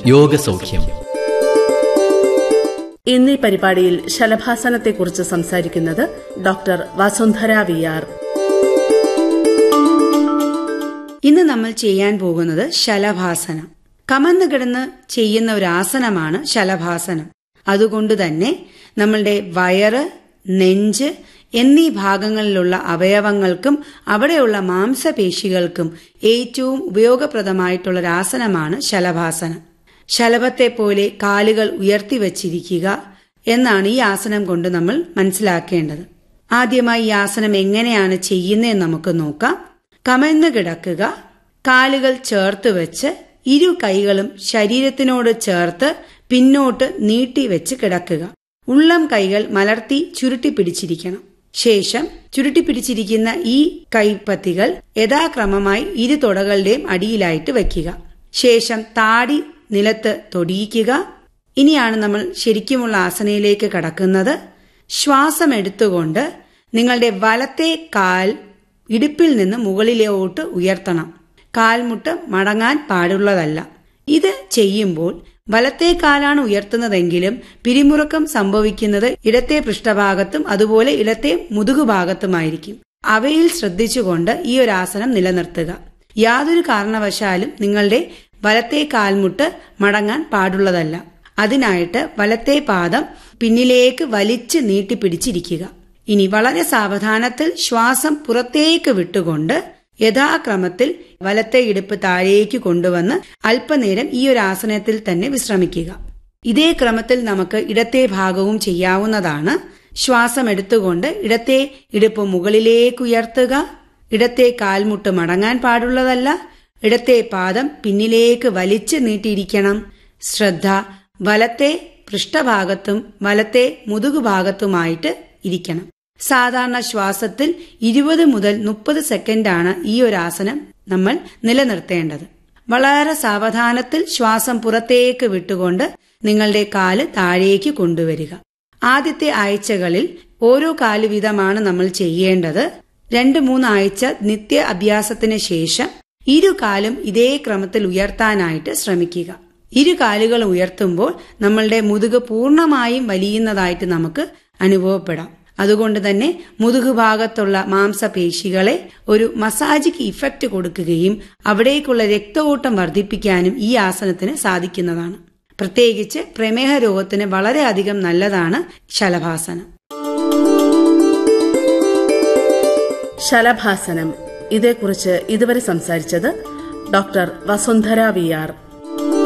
യോഗസൗഖ്യം ഇന്നീ പരിപാടിയിൽ ശലഭാസനത്തെക്കുറിച്ച് സംസാരിക്കുന്നത് ഡോക്ടർ വസുന്ധര വി ആർ ഇന്ന് നമ്മൾ ചെയ്യാൻ പോകുന്നത് ശലഭാസനം കമന്ന് കിടന്ന് ചെയ്യുന്ന ഒരു ആസനമാണ് ശലഭാസനം അതുകൊണ്ട് തന്നെ നമ്മളുടെ വയറ് നെഞ്ച് എന്നീ ഭാഗങ്ങളിലുള്ള അവയവങ്ങൾക്കും അവിടെയുള്ള മാംസപേശികൾക്കും ഏറ്റവും ഉപയോഗപ്രദമായിട്ടുള്ള ഒരു ആസനമാണ് ശലഭാസനം ശലഭത്തെ പോലെ കാലുകൾ ഉയർത്തിവച്ചിരിക്കുക എന്നാണ് ഈ ആസനം കൊണ്ട് നമ്മൾ മനസ്സിലാക്കേണ്ടത് ആദ്യമായി ഈ ആസനം എങ്ങനെയാണ് ചെയ്യുന്നതെന്ന് നമുക്ക് നോക്കാം കമഴ്ന്നു കിടക്കുക കാലുകൾ ചേർത്ത് വെച്ച് ഇരു കൈകളും ശരീരത്തിനോട് ചേർത്ത് പിന്നോട്ട് നീട്ടി വെച്ച് കിടക്കുക ഉള്ളം കൈകൾ മലർത്തി ചുരുട്ടി പിടിച്ചിരിക്കണം ശേഷം ചുരുട്ടി പിടിച്ചിരിക്കുന്ന ഈ കൈപ്പത്തികൾ യഥാക്രമമായി ഇരു തുടകളുടെയും അടിയിലായിട്ട് വയ്ക്കുക ശേഷം താടി നിലത്ത് തൊടിയിക്കുക ഇനിയാണ് നമ്മൾ ശരിക്കുമുള്ള ആസനയിലേക്ക് കടക്കുന്നത് ശ്വാസം എടുത്തുകൊണ്ട് നിങ്ങളുടെ വലത്തെ കാൽ ഇടുപ്പിൽ നിന്ന് മുകളിലോട്ട് ഉയർത്തണം കാൽമുട്ട് മടങ്ങാൻ പാടുള്ളതല്ല ഇത് ചെയ്യുമ്പോൾ വലത്തെ കാലാണ് ഉയർത്തുന്നതെങ്കിലും പിരിമുറുക്കം സംഭവിക്കുന്നത് ഇടത്തെ പൃഷ്ഠഭാഗത്തും അതുപോലെ ഇടത്തെ മുതുകുഭാഗത്തുമായിരിക്കും അവയിൽ ശ്രദ്ധിച്ചുകൊണ്ട് ഈ ഒരു ആസനം നിലനിർത്തുക യാതൊരു കാരണവശാലും നിങ്ങളുടെ വലത്തെ കാൽമുട്ട് മടങ്ങാൻ പാടുള്ളതല്ല അതിനായിട്ട് വലത്തെ പാദം പിന്നിലേക്ക് വലിച്ച് നീട്ടിപ്പിടിച്ചിരിക്കുക ഇനി വളരെ സാവധാനത്തിൽ ശ്വാസം പുറത്തേക്ക് വിട്ടുകൊണ്ട് യഥാക്രമത്തിൽ വലത്തെ ഇടുപ്പ് താഴേക്ക് കൊണ്ടുവന്ന് അല്പനേരം ഈ ഒരു ആസനത്തിൽ തന്നെ വിശ്രമിക്കുക ഇതേ ക്രമത്തിൽ നമുക്ക് ഇടത്തെ ഭാഗവും ചെയ്യാവുന്നതാണ് ശ്വാസം എടുത്തുകൊണ്ട് ഇടത്തെ ഇടുപ്പ് മുകളിലേക്ക് ഉയർത്തുക ഇടത്തെ കാൽമുട്ട് മടങ്ങാൻ പാടുള്ളതല്ല ഇടത്തെ പാദം പിന്നിലേക്ക് വലിച്ചു നീട്ടിയിരിക്കണം ശ്രദ്ധ വലത്തെ പൃഷ്ഠഭാഗത്തും വലത്തെ മുതുകുഭാഗത്തുമായിട്ട് ഇരിക്കണം സാധാരണ ശ്വാസത്തിൽ ഇരുപത് മുതൽ മുപ്പത് സെക്കൻഡാണ് ഈ ഒരു ആസനം നമ്മൾ നിലനിർത്തേണ്ടത് വളരെ സാവധാനത്തിൽ ശ്വാസം പുറത്തേക്ക് വിട്ടുകൊണ്ട് നിങ്ങളുടെ കാല് താഴേക്ക് കൊണ്ടുവരിക ആദ്യത്തെ ആഴ്ചകളിൽ ഓരോ കാല് വീതമാണ് നമ്മൾ ചെയ്യേണ്ടത് രണ്ട് മൂന്ന് ആഴ്ച നിത്യ അഭ്യാസത്തിന് ശേഷം ഇരു കാലും ഇതേ ക്രമത്തിൽ ഉയർത്താനായിട്ട് ശ്രമിക്കുക ഇരു കാലുകൾ ഉയർത്തുമ്പോൾ നമ്മളുടെ മുതുക് പൂർണ്ണമായും വലിയുന്നതായിട്ട് നമുക്ക് അനുഭവപ്പെടാം അതുകൊണ്ട് തന്നെ മുതുകുഭാഗത്തുള്ള മാംസപേശികളെ ഒരു മസാജിക്ക് ഇഫക്റ്റ് കൊടുക്കുകയും അവിടേക്കുള്ള രക്തഓട്ടം വർദ്ധിപ്പിക്കാനും ഈ ആസനത്തിന് സാധിക്കുന്നതാണ് പ്രത്യേകിച്ച് പ്രമേഹ രോഗത്തിന് വളരെയധികം നല്ലതാണ് ശലഭാസനം ശലഭാസനം ഇതേക്കുറിച്ച് ഇതുവരെ സംസാരിച്ചത് ഡോക്ടർ വസുന്ധര വി ആർ